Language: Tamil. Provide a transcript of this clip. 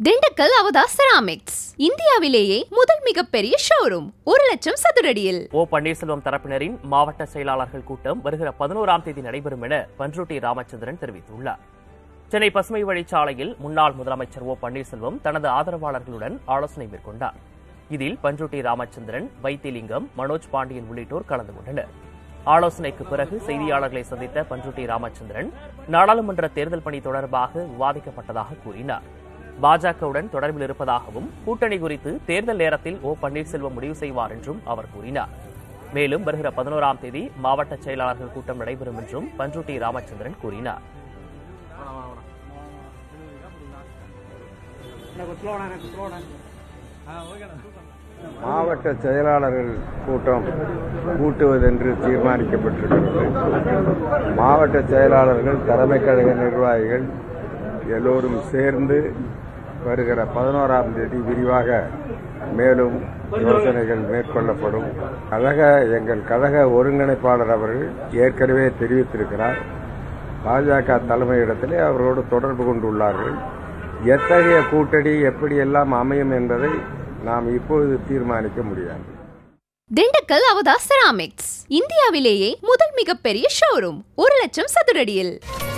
திண்டுக்கல் அவதா செராமிக்ஸ் இந்தியாவிலேயே முதல் மிகப்பெரிய ஷோரூம் ஒரு லட்சம் சதுரடியில் ஓ பன்னீர்செல்வம் தரப்பினரின் மாவட்ட செயலாளர்கள் கூட்டம் வருகிற பதினோராம் தேதி நடைபெறும் என பன்ருட்டி ராமச்சந்திரன் தெரிவித்துள்ளார் சென்னை பசுமை வழிச்சாலையில் முன்னாள் முதலமைச்சர் ஓ பன்னீர்செல்வம் தனது ஆதரவாளர்களுடன் ஆலோசனை மேற்கொண்டார் இதில் பன்ருட்டி ராமச்சந்திரன் வைத்திலிங்கம் மனோஜ் பாண்டியன் உள்ளிட்டோர் கலந்து கொண்டனர் ஆலோசனைக்கு பிறகு செய்தியாளர்களை சந்தித்த பன்ருட்டி ராமச்சந்திரன் நாடாளுமன்ற தேர்தல் பணி தொடர்பாக விவாதிக்கப்பட்டதாக கூறினார் பாஜகவுடன் தொடர்பில் இருப்பதாகவும் கூட்டணி குறித்து தேர்தல் நேரத்தில் ஓ பன்னீர்செல்வம் முடிவு செய்வார் என்றும் அவர் கூறினார் மேலும் வருகிற பதினோராம் தேதி மாவட்ட செயலாளர்கள் கூட்டம் நடைபெறும் என்றும் பன்ருட்டி ராமச்சந்திரன் கூறினார் மாவட்ட செயலாளர்கள் கூட்டம் கூட்டுவதென்று தீர்மானிக்கப்பட்டிருக்கிறது மாவட்ட செயலாளர்கள் தலைமை கழக நிர்வாகிகள் எல்லோரும் சேர்ந்து வருகிற பதினோராம் தேதி விரிவாக மேலும் யோசனைகள் மேற்கொள்ளப்படும் கழக எங்கள் கழக ஒருங்கிணைப்பாளர் அவர்கள் ஏற்கனவே தெரிவித்திருக்கிறார் பாஜக தலைமையிடத்திலே அவரோடு தொடர்பு கொண்டுள்ளார்கள் எத்தகைய கூட்டணி எப்படியெல்லாம் அமையும் என்பதை நாம் இப்பொழுது தீர்மானிக்க முடியாது திண்டுக்கல் அவதா செராமிக்ஸ் இந்தியாவிலேயே முதல் மிகப்பெரிய ஷோரூம் ஒரு லட்சம் சதுரடியில்